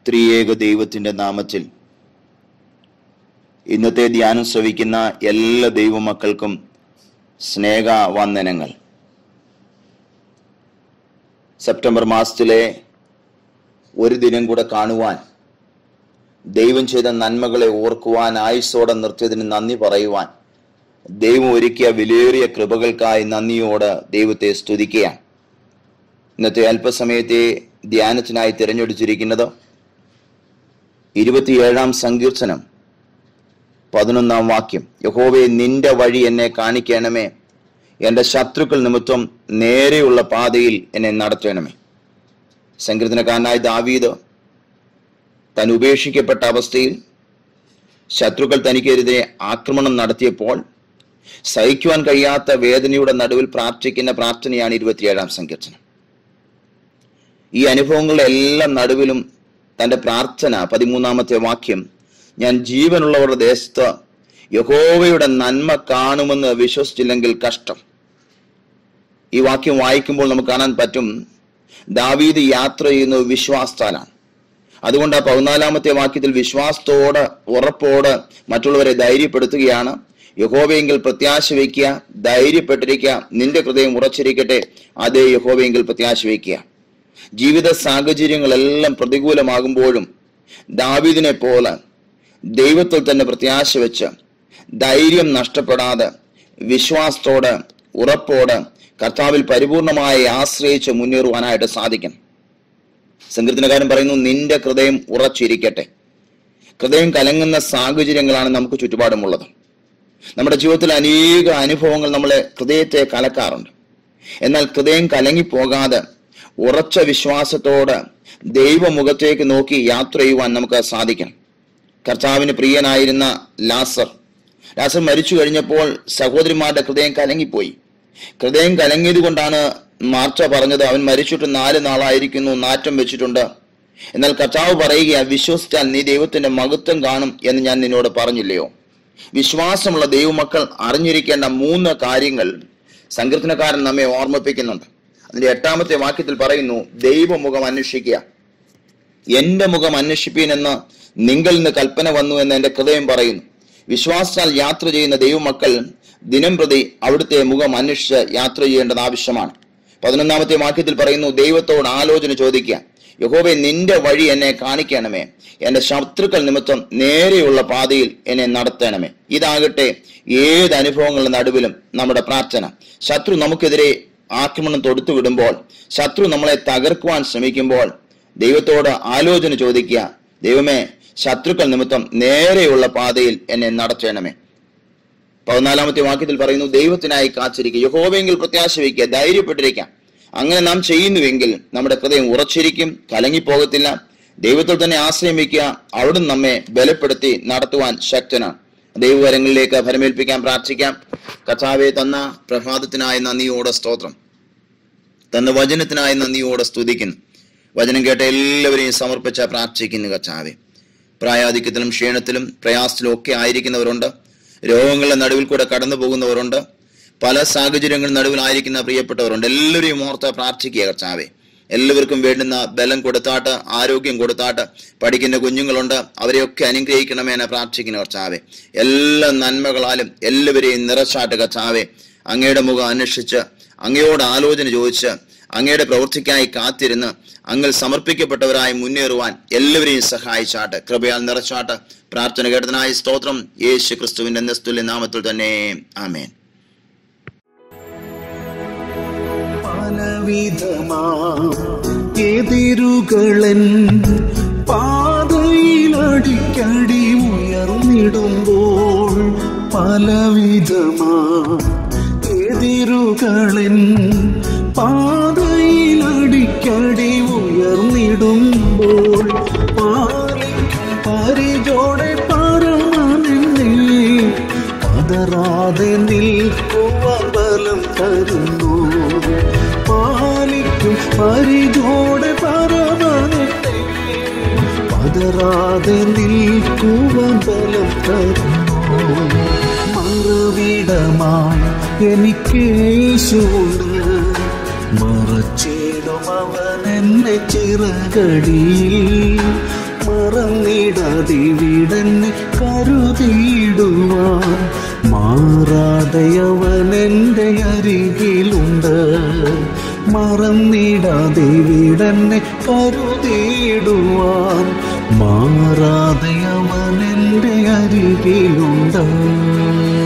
ത്രിയേക ദൈവത്തിന്റെ നാമത്തിൽ ഇന്നത്തെ ധ്യാനം ശ്രവിക്കുന്ന എല്ലാ ദൈവമക്കൾക്കും സ്നേഹ വന്ദനങ്ങൾ സെപ്റ്റംബർ മാസത്തിലെ ഒരു ദിനം കൂടെ കാണുവാൻ ദൈവം ചെയ്ത നന്മകളെ ഓർക്കുവാൻ ആയുസ്സോടെ നിർത്തിയതിന് നന്ദി പറയുവാൻ ദൈവം ഒരുക്കിയ വിലയേറിയ കൃപകൾക്കായി നന്ദിയോട് ദൈവത്തെ സ്തുതിക്കുകയാണ് ഇന്നത്തെ അല്പസമയത്തെ ധ്യാനത്തിനായി തിരഞ്ഞെടുത്തിരിക്കുന്നത് ഇരുപത്തിയേഴാം സങ്കീർത്തനം പതിനൊന്നാം വാക്യം യഹോവെ നിന്റെ വഴി എന്നെ കാണിക്കണമേ എന്റെ ശത്രുക്കൾ നിമിത്തം നേരെയുള്ള പാതയിൽ എന്നെ നടത്തണമേ സങ്കീർത്തനക്കാരനായ ദാവീദ് താൻ ഉപേക്ഷിക്കപ്പെട്ട അവസ്ഥയിൽ ശത്രുക്കൾ തനിക്കെതിരെ ആക്രമണം നടത്തിയപ്പോൾ സഹിക്കുവാൻ കഴിയാത്ത വേദനയുടെ നടുവിൽ പ്രാർത്ഥിക്കുന്ന പ്രാർത്ഥനയാണ് ഇരുപത്തിയേഴാം സങ്കീർത്തനം ഈ അനുഭവങ്ങളുടെ എല്ലാം നടുവിലും തന്റെ പ്രാർത്ഥന പതിമൂന്നാമത്തെ വാക്യം ഞാൻ ജീവനുള്ളവരുടെ ദേശത്ത് യഹോവയുടെ നന്മ കാണുമെന്ന് വിശ്വസിച്ചില്ലെങ്കിൽ കഷ്ടം ഈ വാക്യം വായിക്കുമ്പോൾ നമുക്ക് കാണാൻ പറ്റും ദാവീദ് യാത്ര ചെയ്യുന്നത് വിശ്വാസത്താലാണ് അതുകൊണ്ട് ആ പതിനാലാമത്തെ വാക്യത്തിൽ വിശ്വാസത്തോട് ഉറപ്പോട് മറ്റുള്ളവരെ ധൈര്യപ്പെടുത്തുകയാണ് യഹോവയെങ്കിൽ പ്രത്യാശ വയ്ക്കുക ധൈര്യപ്പെട്ടിരിക്കുക നിന്റെ ഹൃദയം ഉറച്ചിരിക്കട്ടെ അതേ യഹോവയെങ്കിൽ പ്രത്യാശ വയ്ക്കുക ജീവിത സാഹചര്യങ്ങളെല്ലാം പ്രതികൂലമാകുമ്പോഴും ദാവീദിനെ പോലെ ദൈവത്തിൽ തന്നെ പ്രത്യാശ വെച്ച് ധൈര്യം നഷ്ടപ്പെടാതെ വിശ്വാസത്തോടെ ഉറപ്പോടെ കർത്താവിൽ പരിപൂർണമായി ആശ്രയിച്ച് മുന്നേറുവാനായിട്ട് സാധിക്കും സങ്കീർത്തനകാരൻ പറയുന്നു നിന്റെ ഹൃദയം ഉറച്ചിരിക്കട്ടെ ഹൃദയം കലങ്ങുന്ന സാഹചര്യങ്ങളാണ് നമുക്ക് ചുറ്റുപാടുമുള്ളത് നമ്മുടെ ജീവിതത്തിൽ അനേക അനുഭവങ്ങൾ നമ്മളെ ഹൃദയത്തെ കലക്കാറുണ്ട് എന്നാൽ ഹൃദയം കലങ്ങിപ്പോകാതെ ഉറച്ച വിശ്വാസത്തോടെ ദൈവമുഖത്തേക്ക് നോക്കി യാത്ര ചെയ്യുവാൻ നമുക്ക് സാധിക്കണം കർത്താവിന് പ്രിയനായിരുന്ന ലാസർ ലാസർ മരിച്ചു കഴിഞ്ഞപ്പോൾ സഹോദരിമാരുടെ ഹൃദയം കലങ്ങിപ്പോയി ഹൃദയം കലങ്ങിയത് കൊണ്ടാണ് മാർച്ച പറഞ്ഞത് അവൻ മരിച്ചിട്ട് നാല് നാളായിരിക്കുന്നു നാറ്റം വെച്ചിട്ടുണ്ട് എന്നാൽ കർത്താവ് പറയുക വിശ്വസിച്ചാൽ നീ ദൈവത്തിന്റെ മഹത്വം കാണും എന്ന് ഞാൻ നിന്നോട് പറഞ്ഞില്ലയോ വിശ്വാസമുള്ള ദൈവമക്കൾ അറിഞ്ഞിരിക്കേണ്ട മൂന്ന് കാര്യങ്ങൾ സങ്കീർത്തനക്കാരൻ നമ്മെ ഓർമ്മിപ്പിക്കുന്നുണ്ട് അതിന്റെ എട്ടാമത്തെ വാക്യത്തിൽ പറയുന്നു ദൈവമുഖം അന്വേഷിക്കുക എന്റെ മുഖം അന്വേഷിപ്പീൻ എന്ന് നിങ്ങളിൽ നിന്ന് കൽപ്പന വന്നു എന്ന് എന്റെ ഹൃദയം പറയുന്നു വിശ്വാസത്താൽ യാത്ര ചെയ്യുന്ന ദൈവമക്കൾ ദിനം പ്രതി അവിടുത്തെ മുഖം അന്വേഷിച്ച് യാത്ര ചെയ്യേണ്ടത് ആവശ്യമാണ് പതിനൊന്നാമത്തെ വാക്യത്തിൽ പറയുന്നു ദൈവത്തോട് ആലോചന ചോദിക്കുക യഹോവെ നിന്റെ വഴി എന്നെ കാണിക്കണമേ എന്റെ ശത്രുക്കൾ നിമിത്തം നേരെയുള്ള പാതയിൽ എന്നെ നടത്തണമേ ഇതാകട്ടെ ഏത് അനുഭവങ്ങളുടെ നടുവിലും നമ്മുടെ പ്രാർത്ഥന ശത്രു നമുക്കെതിരെ ആക്രമണം തൊടുത്തു വിടുമ്പോൾ ശത്രു നമ്മളെ തകർക്കുവാൻ ശ്രമിക്കുമ്പോൾ ദൈവത്തോട് ആലോചന ചോദിക്കുക ദൈവമേ ശത്രുക്കൾ നിമിത്തം നേരെയുള്ള പാതയിൽ എന്നെ നടത്തണമേ പതിനാലാമത്തെ വാക്യത്തിൽ പറയുന്നു ദൈവത്തിനായി കാത്തിരിക്കുക യഹോവെങ്കിൽ പ്രത്യാശ വയ്ക്കുക ധൈര്യപ്പെട്ടിരിക്കാം അങ്ങനെ നാം ചെയ്യുന്നുവെങ്കിൽ നമ്മുടെ ഹൃദയം ഉറച്ചിരിക്കും കലങ്ങിപ്പോകത്തില്ല ദൈവത്തിൽ തന്നെ ആശ്രയം വയ്ക്കുക അവിടുന്ന് നമ്മെ ബലപ്പെടുത്തി നടത്തുവാൻ ശക്തനാണ് ദൈവവരങ്ങളിലേക്ക് ഫലമേൽപ്പിക്കാൻ പ്രാർത്ഥിക്കാം കഥാവെ തന്ന പ്രഭാതത്തിനായ നന്ദിയോടെ സ്തോത്രം തന്ന വചനത്തിനായ നന്ദിയോടെ സ്തുതിക്കുന്നു വചനം കേട്ട എല്ലാവരെയും സമർപ്പിച്ച പ്രാർത്ഥിക്കുന്നു കർത്താവെ പ്രായാധിക്യത്തിലും ക്ഷീണത്തിലും പ്രയാസത്തിലും ഒക്കെ ആയിരിക്കുന്നവരുണ്ട് രോഗങ്ങളുടെ നടുവിൽ കൂടെ കടന്നു പോകുന്നവരുണ്ട് പല സാഹചര്യങ്ങളിൽ നടുവിലായിരിക്കുന്ന പ്രിയപ്പെട്ടവരുണ്ട് എല്ലാവരെയും ഓർത്ത് പ്രാർത്ഥിക്കുക കർത്താവെ എല്ലാവർക്കും വേണ്ടുന്ന ബലം കൊടുത്താട്ട് ആരോഗ്യം കൊടുത്താട്ട് പഠിക്കുന്ന കുഞ്ഞുങ്ങളുണ്ട് അവരെയൊക്കെ അനുഗ്രഹിക്കണമെന്ന് പ്രാർത്ഥിക്കുന്ന കർത്താവെ എല്ലാ നന്മകളാലും എല്ലാവരെയും നിറച്ചാട്ട് കർത്താവെ അങ്ങയുടെ മുഖം അന്വേഷിച്ച് അങ്ങയോട് ആലോചന ചോദിച്ച് അങ്ങയുടെ പ്രവൃത്തിക്കായി കാത്തിരുന്ന് അങ്ങിൽ സമർപ്പിക്കപ്പെട്ടവരായി മുന്നേറുവാൻ എല്ലാവരെയും സഹായിച്ചാട്ട് കൃപയാൽ നിറച്ചാട്ട് പ്രാർത്ഥന കേട്ടതിനായി സ്തോത്രം യേശു ക്രിസ്തുവിന്റെ നിസ്തുല്യ നാമത്തിൽ തന്നെ ആമേൻ പലവിധമാം എതിരുകളൻ പാതയിലടിക്കടി ഉയർന്നിടുമ്പോൾ പലവിധമാം എതിരുകളൻ പാതയിലടിക്കടി ഉയർന്നിടുമ്പോൾ പാലിക്കും പരിചോടെ പരമനെന്നെ പതറാതെ നിൽക്കുവാൻ ബലം തരുന്നു പാലിക്കും പരിചോടെ പരമനെന്നെ പതറാതെ നിൽക്കുവാൻ ബലം തരുന്നു മറുവിടമായി എനിക്കേശുണ്ട് മറച്ചിടും അവൻ എന്നെ ചിറകടിയിൽ മറന്നിടാതെ വീടന്നെ കരുതിയിടുവാൻ മാറാതെ അവൻ എൻ്റെ അരികിലുണ്ട് മറന്നിടാതെ വീടന്നെ കരുതിയിടുവാൻ മാറാതെ അവൻ എൻ്റെ അരികിലുണ്ട്